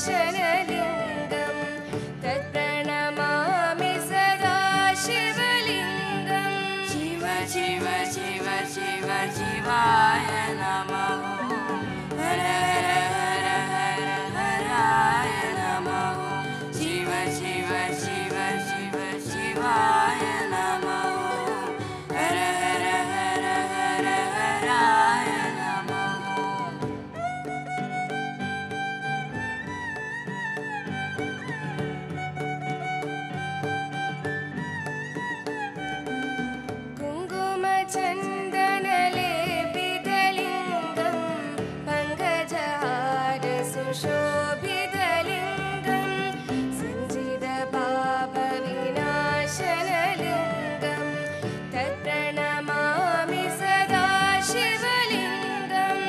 विनाशनलिङ्गं तत्प्रणमामि सदा शिवलिङ्गम् शिव शिव शिव शिव शिवाय नमः हर हर हर हर हराय नमः शिव शिव शिव शिव शिवाय नमः हर हर हर हर हराय नमः कुङ्कुमचन्दनलेपितलिङ्गं पङ्कजहार सुशोभितलिङ्गं सञ्चितपापविनाशनलिङ्गं तत्प्रणमामि सदा शिवलिङ्गं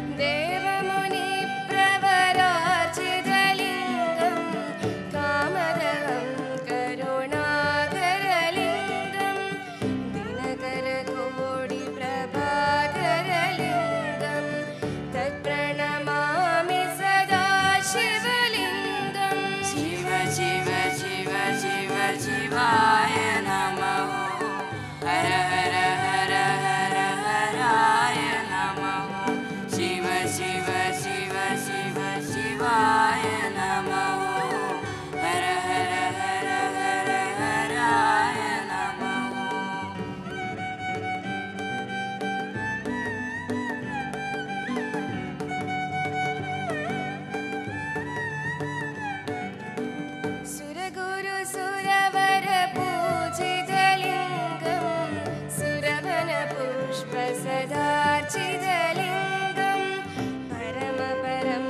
देवमुनिप्रवरार्चितलिङ्गं कामदहं करुणाकरलिङ्गं दिनकरकोटिप्रभाकरलिङ्गं तत्प्रणमामि सदा शिवलिङ्गं शिव शिव शिव शिव शिवाय नमः हर हर हर हर हराय नमः शिव शिव शिव शिव शिवाय नमः हर हर हर हर हराय नमः सुरगुरुसुरवरपूजितलिङ्गं सुरवनपुष्पसदार्चितलिङ्गं परमपरं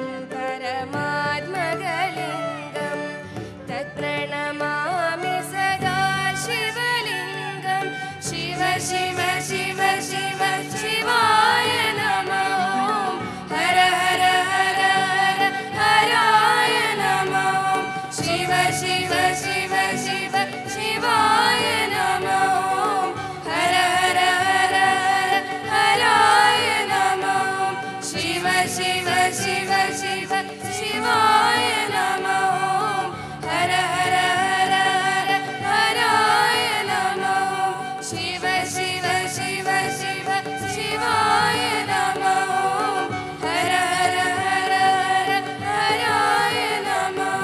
परमात्मकलिङ्गं तत्प्रणमामि सदा शिवलिङ्गं शिव शिव शिव शिव शिवाय नमः हर हर हर हर हराय नमः शिव शिव शिव शिव शिवाय नमः हर हर हर हर हराय नमः शिव शिव शिव शिव शिवाय नमः हर हर हर हर हराय नमः शिव शिव शिव शिव शिवाय नमः हर हर हर हर हराय नमः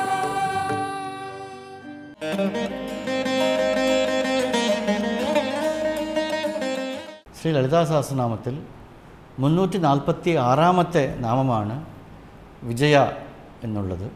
ശ്രീ ലളിതാ സഹസ്രനാമത്തിൽ മുന്നൂറ്റി നാൽപ്പത്തി ആറാമത്തെ നാമമാണ് വിജയ എന്നുള്ളത്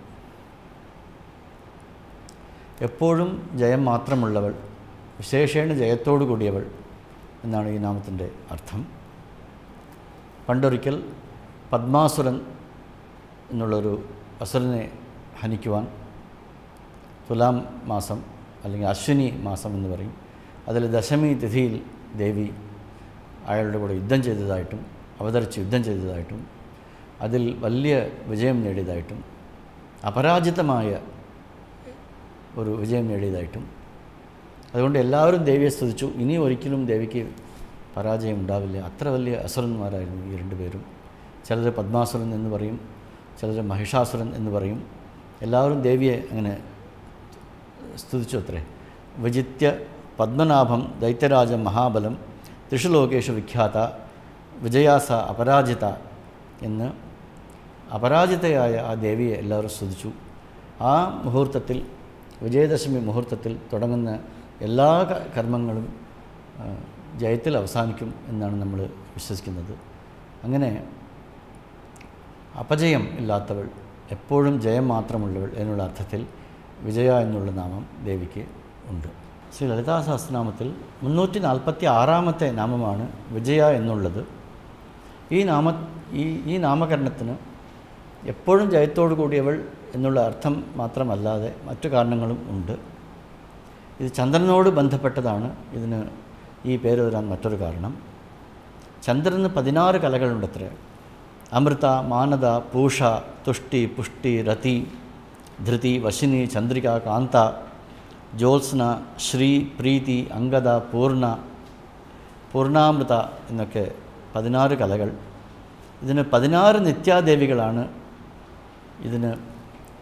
എപ്പോഴും ജയം മാത്രമുള്ളവൾ വിശേഷേണ ജയത്തോടു കൂടിയവൾ എന്നാണ് ഈ നാമത്തിൻ്റെ അർത്ഥം പണ്ടൊരിക്കൽ പത്മാസുരൻ എന്നുള്ളൊരു അസുരനെ ഹനിക്കുവാൻ തുലാം മാസം അല്ലെങ്കിൽ അശ്വിനി മാസം എന്ന് പറയും അതിൽ ദശമി തിഥിയിൽ ദേവി അയാളുടെ കൂടെ യുദ്ധം ചെയ്തതായിട്ടും അവതരിച്ച് യുദ്ധം ചെയ്തതായിട്ടും അതിൽ വലിയ വിജയം നേടിയതായിട്ടും അപരാജിതമായ ഒരു വിജയം നേടിയതായിട്ടും അതുകൊണ്ട് എല്ലാവരും ദേവിയെ സ്തുതിച്ചു ഇനി ഒരിക്കലും ദേവിക്ക് പരാജയം ഉണ്ടാവില്ല അത്ര വലിയ അസുരന്മാരായിരുന്നു ഈ രണ്ടുപേരും ചിലർ പത്മാസുരൻ എന്ന് പറയും ചിലർ മഹിഷാസുരൻ എന്ന് പറയും എല്ലാവരും ദേവിയെ അങ്ങനെ സ്തുതിച്ചു അത്രേ വിജിത്യ പത്മനാഭം ദൈത്യരാജം മഹാബലം ത്രിഷു ലോകേഷു വിഖ്യാത വിജയാസ അപരാജിത എന്ന് അപരാജിതയായ ആ ദേവിയെ എല്ലാവരും സ്തുതിച്ചു ആ മുഹൂർത്തത്തിൽ വിജയദശമി മുഹൂർത്തത്തിൽ തുടങ്ങുന്ന എല്ലാ ക- കർമ്മങ്ങളും ആ, ജയത്തിൽ അവസാനിക്കും എന്നാണ് നമ്മൾ വിശ്വസിക്കുന്നത് അങ്ങനെ അപജയം ഇല്ലാത്തവൾ എപ്പോഴും ജയം മാത്രമുള്ളവൾ എന്നുള്ള അർത്ഥത്തിൽ വിജയ എന്നുള്ള നാമം ദേവിക്ക് ഉണ്ട് ശ്രീ ലളിതാ സഹസ്രനാമത്തിൽ മുന്നൂറ്റി നാൽപ്പത്തി ആറാമത്തെ നാമമാണ് വിജയ എന്നുള്ളത് ഈ നാമ ഈ ഈ നാമകരണത്തിന് എപ്പോഴും ജയത്തോടു കൂടിയവൾ എന്നുള്ള അർത്ഥം മാത്രമല്ലാതെ മറ്റു കാരണങ്ങളും ഉണ്ട് ഇത് ചന്ദ്രനോട് ബന്ധപ്പെട്ടതാണ് ഇതിന് ഈ പേര് വരാൻ മറ്റൊരു കാരണം ചന്ദ്രന് പതിനാറ് കലകളുണ്ടത്രേ അമൃത മാനത പൂഷ തുഷ്ടി പുഷ്ടി രതി ധൃതി വശിനി ചന്ദ്രിക കാന്ത ജ്യോത്സ്ന ശ്രീ പ്രീതി അംഗത പൂർണ്ണ പൂർണ്ണാമൃത എന്നൊക്കെ പതിനാറ് കലകൾ ഇതിന് പതിനാറ് നിത്യാദേവികളാണ് ഇതിന്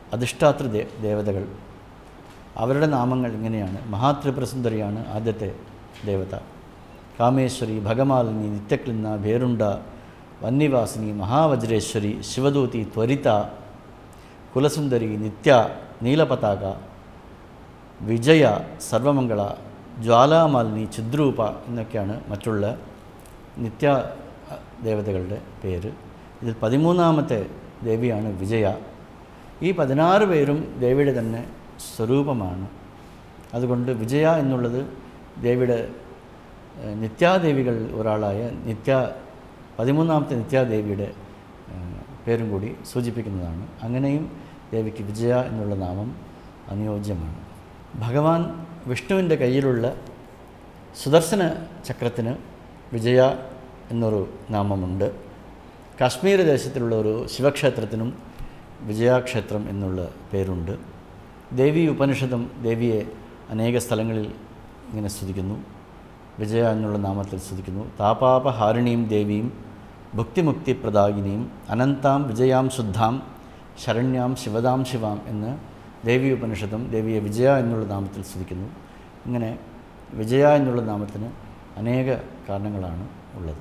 അധിഷ്ഠാതൃ ദേ ദേവതകൾ അവരുടെ നാമങ്ങൾ ഇങ്ങനെയാണ് മഹാത്രിപുരസുന്ദരിയാണ് ആദ്യത്തെ ദേവത കാമേശ്വരി ഭഗമാലിനി നിത്യക്ലിന്ന ഭേരുണ്ട വന്യവാസിനി മഹാവജ്രേശ്വരി ശിവദൂതി ത്വരിത കുലസുന്ദരി നിത്യ നീലപതാക വിജയ സർവമംഗള ജ്വാലാമാലിനി ചിദ്രൂപ എന്നൊക്കെയാണ് മറ്റുള്ള നിത്യ അഹ്, ദേവതകളുടെ പേര് ഇതിൽ പതിമൂന്നാമത്തെ ദേവിയാണ് വിജയ ഈ പതിനാറ് പേരും ദേവിയുടെ തന്നെ സ്വരൂപമാണ് അതുകൊണ്ട് വിജയ എന്നുള്ളത് ദേവിയുടെ ഏഹ്, നിത്യാദേവികളിൽ ഒരാളായ നിത്യ പതിമൂന്നാമത്തെ നിത്യാദേവിയുടെ ഏഹ്, പേരും കൂടി സൂചിപ്പിക്കുന്നതാണ് അങ്ങനെയും ദേവിക്ക് വിജയ എന്നുള്ള നാമം അനുയോജ്യമാണ് ഭഗവാൻ വിഷ്ണുവിൻ്റെ കയ്യിലുള്ള സുദർശന ചക്രത്തിന് വിജയ എന്നൊരു നാമമുണ്ട് കാശ്മീർ ദേശത്തിലുള്ള ഒരു ശിവക്ഷേത്രത്തിനും വിജയാക്ഷേത്രം എന്നുള്ള പേരുണ്ട് ദേവി ഉപനിഷത്തും ദേവിയെ അനേക സ്ഥലങ്ങളിൽ ഇങ്ങനെ സ്തുതിക്കുന്നു വിജയ എന്നുള്ള നാമത്തിൽ സ്തുതിക്കുന്നു താപാപഹാരിണിയും ദേവിയും ഭുക്തിമുക്തി പ്രദായിനിയും അനന്താം വിജയാം ശുദ്ധാം ശരണ്യാം ശിവദാം ശിവാം എന്ന് ദേവി ഉപനിഷത്തും ദേവിയെ വിജയ എന്നുള്ള നാമത്തിൽ സ്തുതിക്കുന്നു ഇങ്ങനെ വിജയ എന്നുള്ള നാമത്തിന് അനേക കാരണങ്ങളാണ് ഉള്ളത്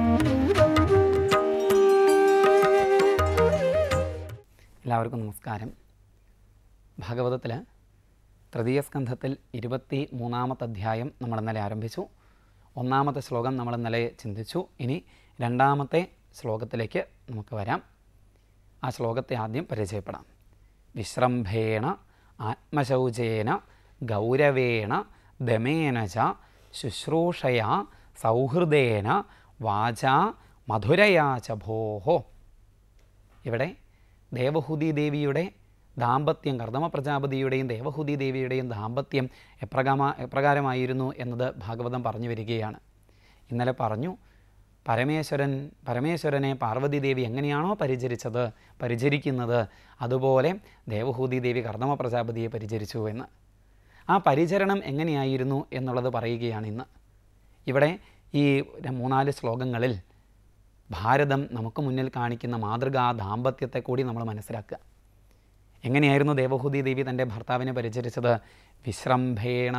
എല്ലാവർക്കും നമസ്കാരം ഭാഗവതത്തിൽ തൃതീയ സ്കന്ധത്തിൽ ഇരുപത്തി മൂന്നാമത്തെ അധ്യായം നമ്മൾ ഇന്നലെ ആരംഭിച്ചു ഒന്നാമത്തെ ശ്ലോകം നമ്മൾ ഇന്നലെ ചിന്തിച്ചു ഇനി രണ്ടാമത്തെ ശ്ലോകത്തിലേക്ക് നമുക്ക് വരാം ആ ശ്ലോകത്തെ ആദ്യം പരിചയപ്പെടാം വിശ്രംഭേണ ആത്മശൗചേന ഗൗരവേണ ദമേന ച ശുശ്രൂഷയാ സൗഹൃദേന വാചാ മധുരയാ ച ഭോഹോ ഇവിടെ ദേവഹുതി ദേവിയുടെ ദാമ്പത്യം കർദമ പ്രജാപതിയുടെയും ദേവഹുതി ദേവിയുടെയും ദാമ്പത്യം എപ്രകാമ എപ്രകാരമായിരുന്നു എന്നത് ഭാഗവതം പറഞ്ഞു വരികയാണ് ഇന്നലെ പറഞ്ഞു പരമേശ്വരൻ പരമേശ്വരനെ പാർവതി ദേവി എങ്ങനെയാണോ പരിചരിച്ചത് പരിചരിക്കുന്നത് അതുപോലെ ദേവഹൂതി ദേവി കർദമ പ്രജാപതിയെ പരിചരിച്ചു എന്ന് ആ പരിചരണം എങ്ങനെയായിരുന്നു എന്നുള്ളത് പറയുകയാണ് ഇന്ന് ഇവിടെ ഈ ര- മൂന്നാല് ശ്ലോകങ്ങളിൽ ഭാരതം നമുക്ക് മുന്നിൽ കാണിക്കുന്ന മാതൃകാ ദാമ്പത്യത്തെ കൂടി നമ്മൾ മനസ്സിലാക്കുക എങ്ങനെയായിരുന്നു ദേവഹൂതി ദേവി തൻ്റെ ഭർത്താവിനെ പരിചരിച്ചത് വിശ്രംഭേണ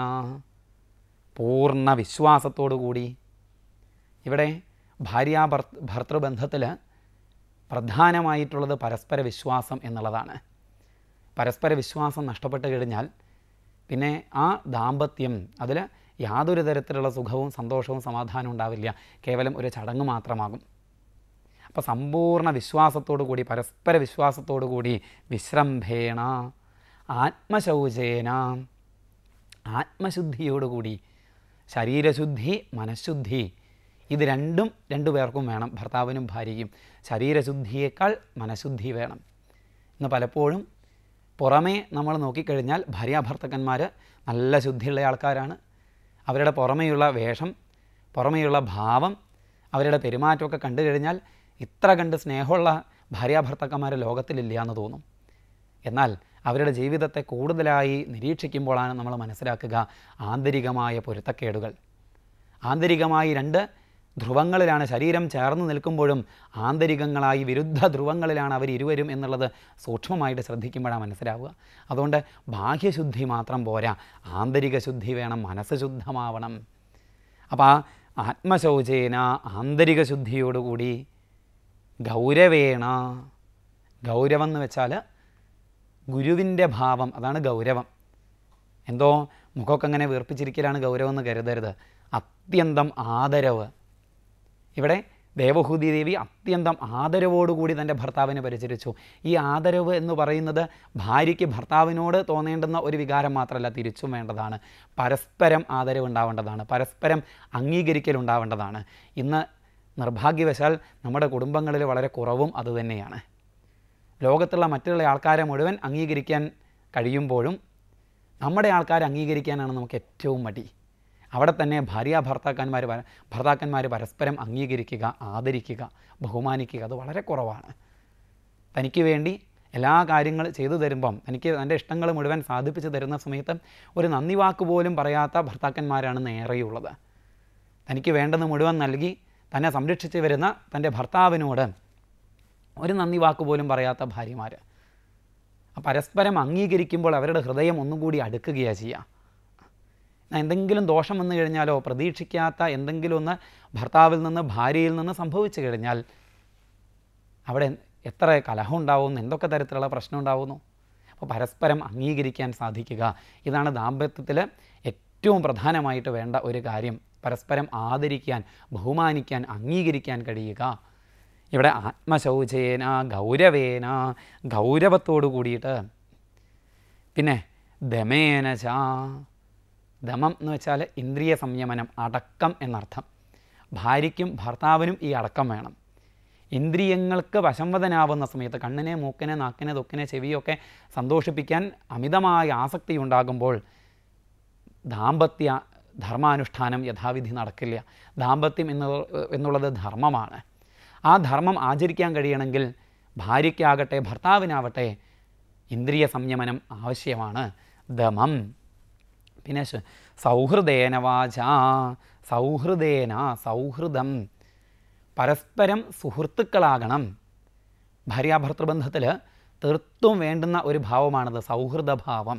പൂർണ്ണ വിശ്വാസത്തോടു കൂടി ഇവിടെ ഭാര്യ ഭർത്തൃബന്ധത്തിൽ പ്രധാനമായിട്ടുള്ളത് പരസ്പര വിശ്വാസം എന്നുള്ളതാണ് പരസ്പര വിശ്വാസം നഷ്ടപ്പെട്ട് കഴിഞ്ഞാൽ പിന്നെ ആ ദാമ്പത്യം അതിൽ യാതൊരു തരത്തിലുള്ള സുഖവും സന്തോഷവും സമാധാനവും ഉണ്ടാവില്ല കേവലം ഒരു ചടങ്ങ് മാത്രമാകും അപ്പോൾ സമ്പൂർണ്ണ വിശ്വാസത്തോടു കൂടി പരസ്പര വിശ്വാസത്തോടു കൂടി വിശ്രംഭേണ ആത്മശൗചേന ആത്മശുദ്ധിയോടുകൂടി ശരീരശുദ്ധി മനഃശുദ്ധി ഇത് രണ്ടും രണ്ടു പേർക്കും വേണം ഭർത്താവിനും ഭാര്യയ്ക്കും ശരീരശുദ്ധിയേക്കാൾ മനഃശുദ്ധി വേണം ഇന്ന് പലപ്പോഴും പുറമേ നമ്മൾ നോക്കിക്കഴിഞ്ഞാൽ ഭാര്യാഭർത്തക്കന്മാർ നല്ല ശുദ്ധിയുള്ള ആൾക്കാരാണ് അവരുടെ പുറമേയുള്ള വേഷം പുറമേയുള്ള ഭാവം അവരുടെ പെരുമാറ്റമൊക്കെ കണ്ടു കഴിഞ്ഞാൽ ഇത്ര കണ്ട് സ്നേഹമുള്ള ഭാര്യാഭർത്തക്കന്മാർ ലോകത്തിലില്ല എന്ന് തോന്നും എന്നാൽ അവരുടെ ജീവിതത്തെ കൂടുതലായി നിരീക്ഷിക്കുമ്പോഴാണ് നമ്മൾ മനസ്സിലാക്കുക ആന്തരികമായ പൊരുത്തക്കേടുകൾ ആന്തരികമായി രണ്ട് ധ്രുവങ്ങളിലാണ് ശരീരം ചേർന്ന് നിൽക്കുമ്പോഴും ആന്തരികങ്ങളായി വിരുദ്ധ ധ്രുവങ്ങളിലാണ് അവർ ഇരുവരും എന്നുള്ളത് സൂക്ഷ്മമായിട്ട് ശ്രദ്ധിക്കുമ്പോഴാണ് മനസ്സിലാവുക അതുകൊണ്ട് ബാഹ്യശുദ്ധി മാത്രം പോരാ ആന്തരിക ശുദ്ധി വേണം മനസ്സ് ശുദ്ധമാവണം അപ്പോൾ ആ ആത്മശൗചേന ആന്തരിക ശുദ്ധിയോടുകൂടി ഗൗരവേണ ഗൗരവം എന്ന് വെച്ചാൽ ഗുരുവിൻ്റെ ഭാവം അതാണ് ഗൗരവം എന്തോ മുഖമൊക്കെ അങ്ങനെ വീർപ്പിച്ചിരിക്കലാണ് ഗൗരവം എന്ന് കരുതരുത് അത്യന്തം ആദരവ് ഇവിടെ ദേവഹൂതി ദേവി അത്യന്തം ആദരവോടുകൂടി തൻ്റെ ഭർത്താവിനെ പരിചരിച്ചു ഈ ആദരവ് എന്ന് പറയുന്നത് ഭാര്യയ്ക്ക് ഭർത്താവിനോട് തോന്നേണ്ടുന്ന ഒരു വികാരം മാത്രമല്ല തിരിച്ചും വേണ്ടതാണ് പരസ്പരം ആദരവ് ഉണ്ടാവേണ്ടതാണ് പരസ്പരം അംഗീകരിക്കൽ ഉണ്ടാവേണ്ടതാണ് ഇന്ന് നിർഭാഗ്യവശാൽ നമ്മുടെ കുടുംബങ്ങളിൽ വളരെ കുറവും അതുതന്നെയാണ് ലോകത്തുള്ള മറ്റുള്ള ആൾക്കാരെ മുഴുവൻ അംഗീകരിക്കാൻ കഴിയുമ്പോഴും നമ്മുടെ ആൾക്കാരെ അംഗീകരിക്കാനാണ് നമുക്ക് ഏറ്റവും മടി അവിടെ തന്നെ ഭാര്യ ഭർത്താക്കന്മാർ പര- ഭർത്താക്കന്മാർ പരസ്പരം അംഗീകരിക്കുക ആദരിക്കുക ബഹുമാനിക്കുക അത് വളരെ കുറവാണ് തനിക്ക് വേണ്ടി എല്ലാ കാര്യങ്ങൾ ചെയ്തു തരുമ്പം തനിക്ക് തൻ്റെ ഇഷ്ടങ്ങൾ മുഴുവൻ സാധിപ്പിച്ച് തരുന്ന സമയത്ത് ഒരു നന്ദി വാക്ക് പോലും പറയാത്ത ഭർത്താക്കന്മാരാണ് നേറെയുള്ളത് തനിക്ക് വേണ്ടത് മുഴുവൻ നൽകി തന്നെ സംരക്ഷിച്ച് വരുന്ന തൻ്റെ ഭർത്താവിനോട് ഒരു നന്ദി വാക്ക് പോലും പറയാത്ത ഭാര്യമാർ പരസ്പരം അംഗീകരിക്കുമ്പോൾ അവരുടെ ഹൃദയം ഒന്നും കൂടി അടുക്കുകയാണ് ചെയ്യുക എന്നാ എന്തെങ്കിലും ദോഷം വന്നു കഴിഞ്ഞാലോ പ്രതീക്ഷിക്കാത്ത എന്തെങ്കിലും ഒന്ന് ഭർത്താവിൽ നിന്ന് ഭാര്യയിൽ നിന്ന് സംഭവിച്ചു കഴിഞ്ഞാൽ അവിടെ എത്ര കലഹം ഉണ്ടാവുന്നു എന്തൊക്കെ തരത്തിലുള്ള പ്രശ്നം ഉണ്ടാവുന്നു അപ്പോൾ പരസ്പരം അംഗീകരിക്കാൻ സാധിക്കുക ഇതാണ് ദാമ്പത്യത്തിൽ ഏറ്റവും പ്രധാനമായിട്ട് വേണ്ട ഒരു കാര്യം പരസ്പരം ആദരിക്കാൻ ബഹുമാനിക്കാൻ അംഗീകരിക്കാൻ കഴിയുക ഇവിടെ ആത്മശൗചേന ഗൗരവേന ഗൗരവത്തോടു കൂടിയിട്ട് പിന്നെ ദമേന ച ദമം എന്ന് വെച്ചാൽ ഇന്ദ്രിയ സംയമനം അടക്കം എന്നർത്ഥം ഭാര്യയ്ക്കും ഭർത്താവിനും ഈ അടക്കം വേണം ഇന്ദ്രിയങ്ങൾക്ക് വശംവദനാവുന്ന സമയത്ത് കണ്ണിനെ മൂക്കിനെ നാക്കിനെ തൊക്കിനെ ചെവിയൊക്കെ സന്തോഷിപ്പിക്കാൻ അമിതമായ ആസക്തി ഉണ്ടാകുമ്പോൾ ദാമ്പത്യ ധർമാനുഷ്ഠാനം യഥാവിധി നടക്കില്ല ദാമ്പത്യം എന്ന് എന്നുള്ളത് ധർമ്മമാണ് ആ ധർമ്മം ആചരിക്കാൻ കഴിയണമെങ്കിൽ ഭാര്യയ്ക്കാകട്ടെ ഭർത്താവിനാവട്ടെ ഇന്ദ്രിയ സംയമനം ആവശ്യമാണ് ദമം പിന്നെ ശ- സൗഹൃദേന വാച സൗഹൃദേന സൗഹൃദം പരസ്പരം സുഹൃത്തുക്കളാകണം ഭാര്യാഭർത്തൃബന്ധത്തിൽ തീർത്തും വേണ്ടുന്ന ഒരു ഭാവമാണത് സൗഹൃദഭാവം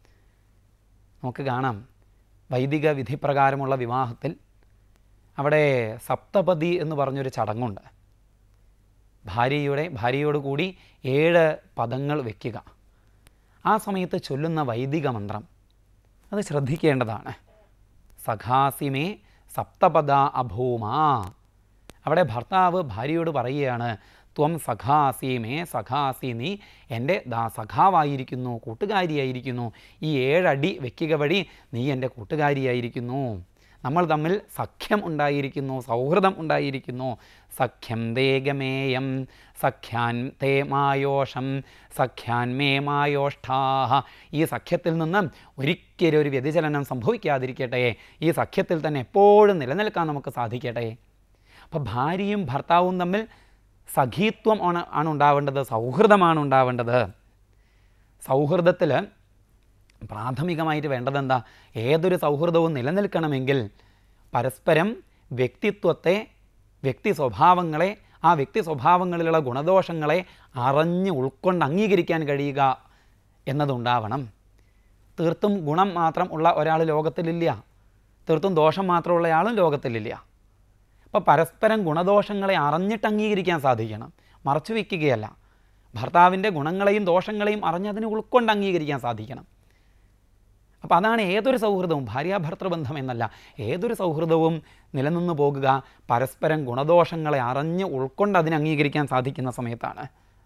നമുക്ക് കാണാം വൈദിക വിധിപ്രകാരമുള്ള വിവാഹത്തിൽ അവിടെ സപ്തപതി എന്ന് പറഞ്ഞൊരു ചടങ്ങുണ്ട് ഭാര്യയുടെ ഭാര്യയോട് കൂടി ഏഴ് പദങ്ങൾ വയ്ക്കുക ആ സമയത്ത് ചൊല്ലുന്ന വൈദിക മന്ത്രം അത് ശ്രദ്ധിക്കേണ്ടതാണ് സഖാസിമേ സപ്തപദ അഭൂമാ അവിടെ ഭർത്താവ് ഭാര്യയോട് പറയുകയാണ് ത്വം സഖാസി മേ സഖാസി നീ എൻ്റെ ദാ സഖാവായിരിക്കുന്നു കൂട്ടുകാരിയായിരിക്കുന്നു ഈ ഏഴടി വെക്കുക വഴി നീ എൻ്റെ കൂട്ടുകാരിയായിരിക്കുന്നു നമ്മൾ തമ്മിൽ സഖ്യം ഉണ്ടായിരിക്കുന്നു സൗഹൃദം ഉണ്ടായിരിക്കുന്നു സഖ്യം തേ ഗമേയം സഖ്യാൻ തേ മായോഷം സഖ്യാൻ മേ മായോഷ്ഠാഹ ഈ സഖ്യത്തിൽ നിന്ന് ഒരിക്കലും ഒരു വ്യതിചലനം സംഭവിക്കാതിരിക്കട്ടെ ഈ സഖ്യത്തിൽ തന്നെ എപ്പോഴും നിലനിൽക്കാൻ നമുക്ക് സാധിക്കട്ടെ അപ്പോൾ ഭാര്യയും ഭർത്താവും തമ്മിൽ സഖീത്വം ആണ് ആണ് ഉണ്ടാവേണ്ടത് സൗഹൃദമാണ് ഉണ്ടാവേണ്ടത് സൗഹൃദത്തിൽ പ്രാഥമികമായിട്ട് വേണ്ടത് എന്താ ഏതൊരു സൗഹൃദവും നിലനിൽക്കണമെങ്കിൽ പരസ്പരം വ്യക്തിത്വത്തെ വ്യക്തി സ്വഭാവങ്ങളെ ആ വ്യക്തി സ്വഭാവങ്ങളിലുള്ള ഗുണദോഷങ്ങളെ അറിഞ്ഞ് ഉൾക്കൊണ്ട് അംഗീകരിക്കാൻ കഴിയുക എന്നതുണ്ടാവണം തീർത്തും ഗുണം മാത്രം ഉള്ള ഒരാൾ ലോകത്തിലില്ല തീർത്തും ദോഷം മാത്രമുള്ള ആളും ലോകത്തിലില്ല അപ്പോൾ പരസ്പരം ഗുണദോഷങ്ങളെ അറിഞ്ഞിട്ട് അംഗീകരിക്കാൻ സാധിക്കണം മറച്ചു വയ്ക്കുകയല്ല ഭർത്താവിൻ്റെ ഗുണങ്ങളെയും ദോഷങ്ങളെയും അറിഞ്ഞതിനെ ഉൾക്കൊണ്ട് അംഗീകരിക്കാൻ സാധിക്കണം അപ്പോൾ അതാണ് ഏതൊരു സൗഹൃദവും ഭാര്യാഭർത്തൃബന്ധം എന്നല്ല ഏതൊരു സൗഹൃദവും നിലനിന്ന് പോകുക പരസ്പരം ഗുണദോഷങ്ങളെ അറിഞ്ഞ് ഉൾക്കൊണ്ട് അതിനെ അംഗീകരിക്കാൻ സാധിക്കുന്ന സമയത്താണ്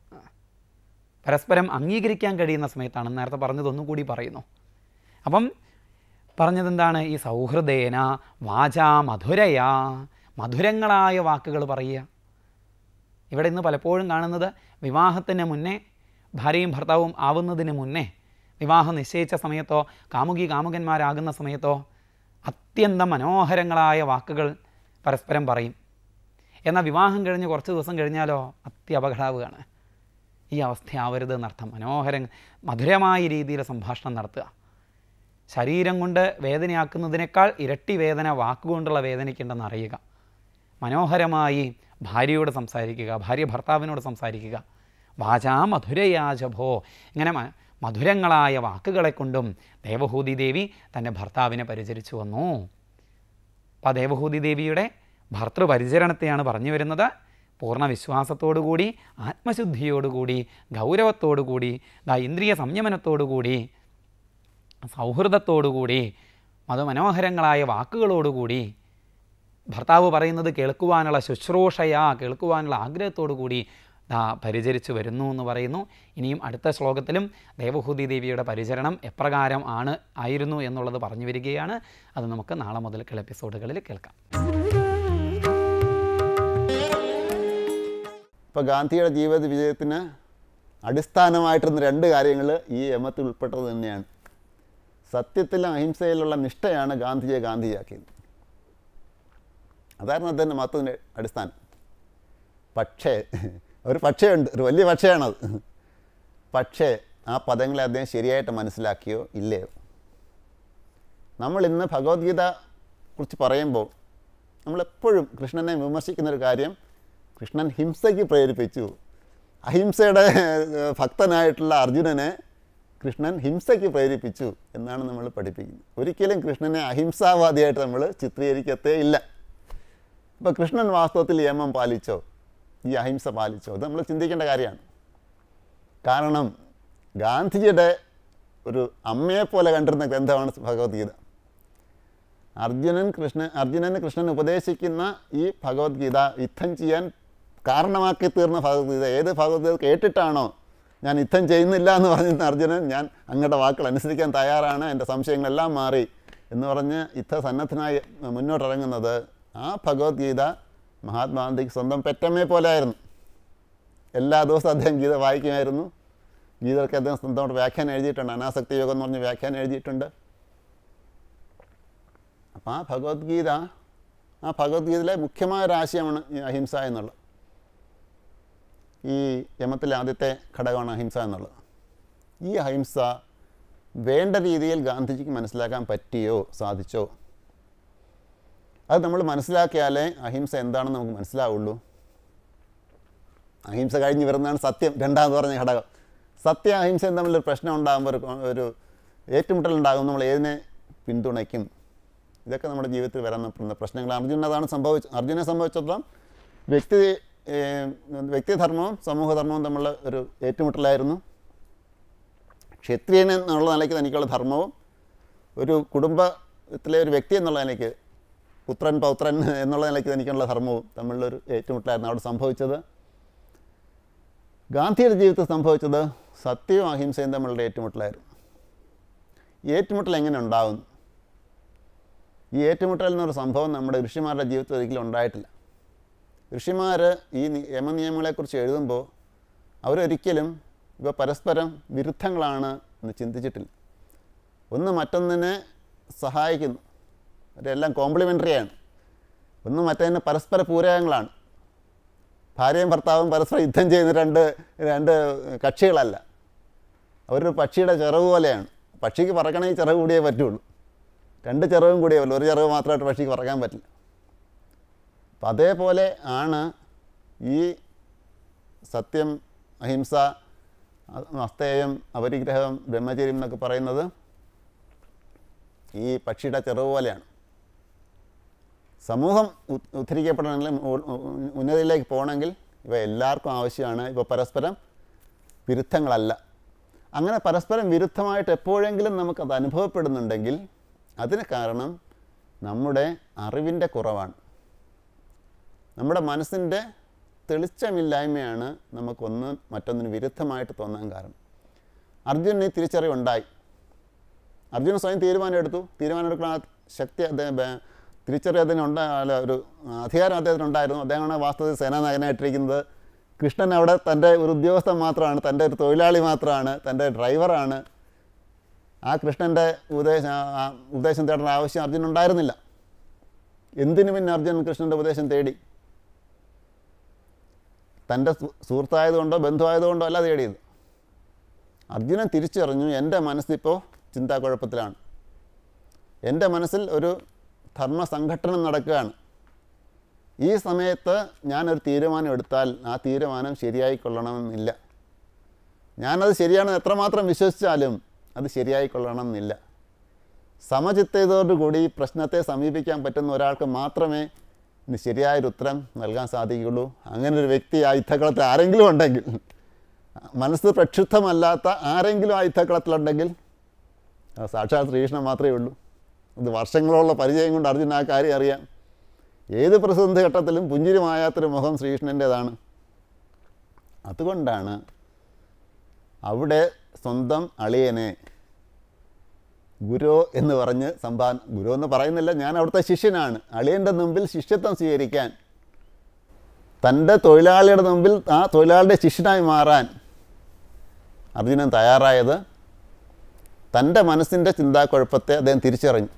പരസ്പരം അംഗീകരിക്കാൻ കഴിയുന്ന സമയത്താണ് നേരത്തെ പറഞ്ഞതൊന്നും കൂടി പറയുന്നു അപ്പം പറഞ്ഞതെന്താണ് ഈ സൗഹൃദേന വാചാ മധുരയാ മധുരങ്ങളായ വാക്കുകൾ പറയുക ഇവിടെ ഇന്ന് പലപ്പോഴും കാണുന്നത് വിവാഹത്തിന് മുന്നേ ഭാര്യയും ഭർത്താവും ആവുന്നതിന് മുന്നേ വിവാഹം നിശ്ചയിച്ച സമയത്തോ കാമുകി കാമുകന്മാരാകുന്ന സമയത്തോ അത്യന്തം മനോഹരങ്ങളായ വാക്കുകൾ പരസ്പരം പറയും എന്നാൽ വിവാഹം കഴിഞ്ഞ് കുറച്ച് ദിവസം കഴിഞ്ഞാലോ അത്യപകടാവുകയാണ് ഈ അവസ്ഥയാവരുത് എന്നർത്ഥം മനോഹര മധുരമായ രീതിയിൽ സംഭാഷണം നടത്തുക ശരീരം കൊണ്ട് വേദനയാക്കുന്നതിനേക്കാൾ ഇരട്ടി വേദന വാക്കുകൊണ്ടുള്ള വേദനയ്ക്കുണ്ടെന്ന് അറിയുക മനോഹരമായി ഭാര്യയോട് സംസാരിക്കുക ഭാര്യ ഭർത്താവിനോട് സംസാരിക്കുക വാചാ മധുരയാജഭോ ഇങ്ങനെ മ- മധുരങ്ങളായ വാക്കുകളെ കൊണ്ടും ദേവഹൂതി ദേവി തൻ്റെ ഭർത്താവിനെ പരിചരിച്ചു വന്നു അപ്പോൾ ആ ദേവഹൂതി ദേവിയുടെ ഭർത്തൃപരിചരണത്തെയാണ് പറഞ്ഞു വരുന്നത് പൂർണ്ണ വിശ്വാസത്തോടുകൂടി ആത്മശുദ്ധിയോടുകൂടി ഗൗരവത്തോടുകൂടി ദാ ഇന്ദ്രിയ സംയമനത്തോടുകൂടി സൗഹൃദത്തോടുകൂടി മതമനോഹരങ്ങളായ വാക്കുകളോടുകൂടി ഭർത്താവ് പറയുന്നത് കേൾക്കുവാനുള്ള ശുശ്രൂഷയാ കേൾക്കുവാനുള്ള ആഗ്രഹത്തോടു കൂടി ദാ പരിചരിച്ചു വരുന്നു എന്ന് പറയുന്നു ഇനിയും അടുത്ത ശ്ലോകത്തിലും ദേവഹൂതി ദേവിയുടെ പരിചരണം എപ്രകാരം ആണ് ആയിരുന്നു എന്നുള്ളത് പറഞ്ഞു വരികയാണ് അത് നമുക്ക് നാളെ മുതൽക്കുള്ള എപ്പിസോഡുകളിൽ കേൾക്കാം ഇപ്പോൾ ഗാന്ധിയുടെ ജീവിത വിജയത്തിന് അടിസ്ഥാനമായിട്ടിരുന്ന രണ്ട് കാര്യങ്ങൾ ഈ യമത്തിൽ ഉൾപ്പെട്ടത് തന്നെയാണ് സത്യത്തിലും അഹിംസയിലുള്ള നിഷ്ഠയാണ് ഗാന്ധിജിയെ ഗാന്ധിയാക്കിയത് അതായിരുന്നു അദ്ദേഹത്തിൻ്റെ മതത്തിൻ്റെ അടിസ്ഥാനം പക്ഷേ ഒരു പക്ഷേയുണ്ട് ഒരു വലിയ പക്ഷേയാണത് പക്ഷേ ആ പദങ്ങളെ അദ്ദേഹം ശരിയായിട്ട് മനസ്സിലാക്കിയോ ഇല്ലയോ നമ്മൾ ഇന്ന് ഭഗവത്ഗീത കുറിച്ച് പറയുമ്പോൾ നമ്മളെപ്പോഴും കൃഷ്ണനെ വിമർശിക്കുന്ന ഒരു കാര്യം കൃഷ്ണൻ ഹിംസയ്ക്ക് പ്രേരിപ്പിച്ചു അഹിംസയുടെ ഏഹ്, ഭക്തനായിട്ടുള്ള അർജുനനെ കൃഷ്ണൻ ഹിംസയ്ക്ക് പ്രേരിപ്പിച്ചു എന്നാണ് നമ്മൾ പഠിപ്പിക്കുന്നത് ഒരിക്കലും കൃഷ്ണനെ അഹിംസാവാദിയായിട്ട് നമ്മൾ ചിത്രീകരിക്കത്തേ ഇല്ല ഇപ്പോൾ കൃഷ്ണൻ വാസ്തവത്തിൽ നിയമം പാലിച്ചോ ഈ അഹിംസ പാലിച്ചോ അത് നമ്മൾ ചിന്തിക്കേണ്ട കാര്യമാണ് കാരണം ഗാന്ധിജിയുടെ ഒരു അമ്മയെപ്പോലെ കണ്ടിരുന്ന ഗ്രന്ഥമാണ് ഭഗവത്ഗീത അർജുനൻ കൃഷ്ണൻ അർജുനന് കൃഷ്ണൻ ഉപദേശിക്കുന്ന ഈ ഭഗവത്ഗീത യുദ്ധം ചെയ്യാൻ കാരണമാക്കി തീർന്ന ഭഗവത്ഗീത ഏത് ഭഗവത്ഗീത കേട്ടിട്ടാണോ ഞാൻ യുദ്ധം ചെയ്യുന്നില്ല എന്ന് പറഞ്ഞിരുന്ന അർജുനൻ ഞാൻ അങ്ങയുടെ വാക്കുകൾ അനുസരിക്കാൻ തയ്യാറാണ് എൻ്റെ സംശയങ്ങളെല്ലാം മാറി എന്ന് പറഞ്ഞ് യുദ്ധസന്നദ്ധനായി മുന്നോട്ടിറങ്ങുന്നത് ആ ഭഗവത്ഗീത മഹാത്മാഗാന്ധിക്ക് സ്വന്തം പെറ്റമ്മയെ പോലെ ആയിരുന്നു എല്ലാ ദിവസവും അദ്ദേഹം ഗീത വായിക്കുമായിരുന്നു ഗീതയ്ക്ക് അദ്ദേഹം സ്വന്തമായിട്ട് വ്യാഖ്യാനം എഴുതിയിട്ടുണ്ട് അനാസക്തി യോഗം എന്ന് പറഞ്ഞ് വ്യാഖ്യാനം എഴുതിയിട്ടുണ്ട് അപ്പം ആ ഭഗവത്ഗീത ആ ഭഗവത്ഗീതയിലെ മുഖ്യമായ ഒരു ആശയമാണ് ഈ അഹിംസ എന്നുള്ളത് ഈ യമത്തിലെ ആദ്യത്തെ ഘടകമാണ് അഹിംസ എന്നുള്ളത് ഈ അഹിംസ വേണ്ട രീതിയിൽ ഗാന്ധിജിക്ക് മനസ്സിലാക്കാൻ പറ്റിയോ സാധിച്ചോ അത് നമ്മൾ മനസ്സിലാക്കിയാലേ അഹിംസ എന്താണെന്ന് നമുക്ക് മനസ്സിലാവുള്ളൂ അഹിംസ കഴിഞ്ഞ് വരുന്നതാണ് സത്യം രണ്ടാമത് പറഞ്ഞ ഘടകം സത്യ അഹിംസയും തമ്മിലൊരു പ്രശ്നം ഉണ്ടാകുമ്പോൾ ഒരു ഒരു ഏറ്റുമുട്ടൽ ഉണ്ടാകും നമ്മൾ ഏതിനെ പിന്തുണയ്ക്കും ഇതൊക്കെ നമ്മുടെ ജീവിതത്തിൽ വരാൻ പ്രശ്നങ്ങൾ അർജുനൻ അതാണ് സംഭവിച്ചത് അർജുനെ സംബന്ധിച്ചിടത്തോളം വ്യക്തി ഏഹ്, വ്യക്തിധർമ്മവും സമൂഹധർമ്മവും തമ്മിലുള്ള ഒരു ഏറ്റുമുട്ടലായിരുന്നു ക്ഷത്രിയൻ എന്നുള്ള നിലയ്ക്ക് തനിക്കുള്ള ധർമ്മവും ഒരു കുടുംബത്തിലെ ഒരു വ്യക്തി എന്നുള്ള നിലയ്ക്ക് പുത്രൻ പൗത്രൻ എന്നുള്ള നിലയ്ക്ക് തനിക്കുള്ള ധർമ്മവും തമ്മിലുള്ളൊരു ഏറ്റുമുട്ടലായിരുന്നു അവിടെ സംഭവിച്ചത് ഗാന്ധിയുടെ ജീവിതത്തിൽ സംഭവിച്ചത് സത്യവും അഹിംസയും തമ്മിലുള്ള ഏറ്റുമുട്ടലായിരുന്നു ഈ ഏറ്റുമുട്ടൽ എങ്ങനെ ഉണ്ടാകുന്നു ഈ ഏറ്റുമുട്ടൽ എന്നൊരു സംഭവം നമ്മുടെ ഋഷിമാരുടെ ജീവിതത്തിൽ ഒരിക്കലും ഉണ്ടായിട്ടില്ല ഋഷിമാർ ഈ നി- യമനിയമങ്ങളെക്കുറിച്ച് എഴുതുമ്പോൾ അവരൊരിക്കലും ഇവ പരസ്പരം വിരുദ്ധങ്ങളാണ് എന്ന് ചിന്തിച്ചിട്ടില്ല ഒന്ന് മറ്റൊന്നിനെ സഹായിക്കുന്നു അവരെല്ലാം കോംപ്ലിമെൻ്ററിയാണ് ഒന്ന് മറ്റതിന് പരസ്പര പൂരകങ്ങളാണ് ഭാര്യയും ഭർത്താവും പരസ്പരം യുദ്ധം ചെയ്യുന്ന രണ്ട് രണ്ട് കക്ഷികളല്ല അവരൊരു പക്ഷിയുടെ ചിറവ് പോലെയാണ് പക്ഷിക്ക് പറക്കണമെങ്കിൽ ചിറക് കൂടിയേ പറ്റുള്ളൂ രണ്ട് ചിറവും കൂടിയേ പറ്റുള്ളൂ ഒരു ചിറവ് മാത്രമായിട്ട് പക്ഷിക്ക് പറക്കാൻ പറ്റില്ല അപ്പം അതേപോലെ ആണ് ഈ സത്യം അഹിംസ അ- അസ്തേയം അപരിഗ്രഹം ബ്രഹ്മചര്യം എന്നൊക്കെ പറയുന്നത് ഈ പക്ഷിയുടെ ചിറവ് പോലെയാണ് സമൂഹം ഉ- ഉദ്ധരിക്കപ്പെടണമെങ്കിൽ ഉ- ഉ- ഉന്നതിയിലേക്ക് പോകണമെങ്കിൽ ഇവ എല്ലാവർക്കും ആവശ്യമാണ് ഇവ പരസ്പരം വിരുദ്ധങ്ങളല്ല അങ്ങനെ പരസ്പരം വിരുദ്ധമായിട്ട് എപ്പോഴെങ്കിലും നമുക്കത് അനുഭവപ്പെടുന്നുണ്ടെങ്കിൽ അതിന് കാരണം നമ്മുടെ അറിവിൻ്റെ കുറവാണ് നമ്മുടെ മനസ്സിൻ്റെ തെളിച്ചമില്ലായ്മയാണ് നമുക്കൊന്ന് മറ്റൊന്നിന് വിരുദ്ധമായിട്ട് തോന്നാൻ കാരണം അർജുനന് ഈ തിരിച്ചറിവുണ്ടായി അർജുനൻ സ്വയം തീരുമാനം എടുത്തു തീരുമാനം എടുക്കുന്ന ആ ശക്തി അദ്ദേഹം ബ- തിരിച്ചറിവ് അദ്ദേഹം ഉണ്ടാ അല്ല ഒരു അധികാരം അദ്ദേഹത്തിന് ഉണ്ടായിരുന്നു അദ്ദേഹമാണ് വാസ്തവത്തിൽ സേനാനായകനായിട്ടിരിക്കുന്നത് കൃഷ്ണൻ അവിടെ തൻ്റെ ഒരു ഉദ്യോഗസ്ഥൻ മാത്രമാണ് തൻ്റെ ഒരു തൊഴിലാളി മാത്രമാണ് തൻ്റെ ഡ്രൈവറാണ് ആ കൃഷ്ണൻ്റെ ഉപദേശം ആ- ആ ഉപദേശം തേടേണ്ട ആവശ്യം അർജുൻ ഉണ്ടായിരുന്നില്ല എന്തിനു പിന്നെ അർജുനൻ കൃഷ്ണൻ്റെ ഉപദേശം തേടി തൻ്റെ സു- സുഹൃത്തായതുകൊണ്ടോ ബന്ധുവായതുകൊണ്ടോ അല്ല തേടിയത് അർജുനൻ തിരിച്ചറിഞ്ഞു എൻ്റെ മനസ്സിപ്പോൾ ചിന്താക്കുഴപ്പത്തിലാണ് എൻ്റെ മനസ്സിൽ ഒരു ധർമ്മ സംഘടനം നടക്കുകയാണ് ഈ സമയത്ത് ഞാനൊരു തീരുമാനം എടുത്താൽ ആ തീരുമാനം ശരിയായി കൊള്ളണമെന്നില്ല ഞാനത് ശരിയാണെന്ന് എത്രമാത്രം വിശ്വസിച്ചാലും അത് ശരിയായി കൊള്ളണമെന്നില്ല സമചിത്തതോടുകൂടി ഈ പ്രശ്നത്തെ സമീപിക്കാൻ പറ്റുന്ന ഒരാൾക്ക് മാത്രമേ ഇനി ശരിയായൊരു ഉത്തരം നൽകാൻ സാധിക്കുകയുള്ളൂ അങ്ങനെ ഒരു വ്യക്തി ആ യുദ്ധക്കളത്തിൽ ആരെങ്കിലും ഉണ്ടെങ്കിൽ മനസ്സ് പ്രക്ഷുബ്ധമല്ലാത്ത ആരെങ്കിലും ആ യുദ്ധക്കളത്തിലുണ്ടെങ്കിൽ അത് സാക്ഷാത് ശ്രീകൃഷ്ണൻ മാത്രമേ ഉള്ളൂ ഇത് വർഷങ്ങളുള്ള പരിചയം കൊണ്ട് അർജുൻ ആ കാര്യം അറിയാം ഏത് പ്രതിസന്ധി ഘട്ടത്തിലും പുഞ്ചിരി മായാത്തൊരു മുഖം ശ്രീകൃഷ്ണൻ്റേതാണ് അതുകൊണ്ടാണ് അവിടെ സ്വന്തം അളിയനെ ഗുരു എന്ന് പറഞ്ഞ് സംഭാ ഗുരു എന്ന് പറയുന്നില്ല ഞാൻ അവിടുത്തെ ശിഷ്യനാണ് അളിയൻ്റെ മുമ്പിൽ ശിഷ്യത്വം സ്വീകരിക്കാൻ തൻ്റെ തൊഴിലാളിയുടെ മുമ്പിൽ ആ തൊഴിലാളിയുടെ ശിഷ്യനായി മാറാൻ അർജുനൻ തയ്യാറായത് തൻ്റെ മനസ്സിൻ്റെ ചിന്താക്കുഴപ്പത്തെ അദ്ദേഹം തിരിച്ചറിഞ്ഞു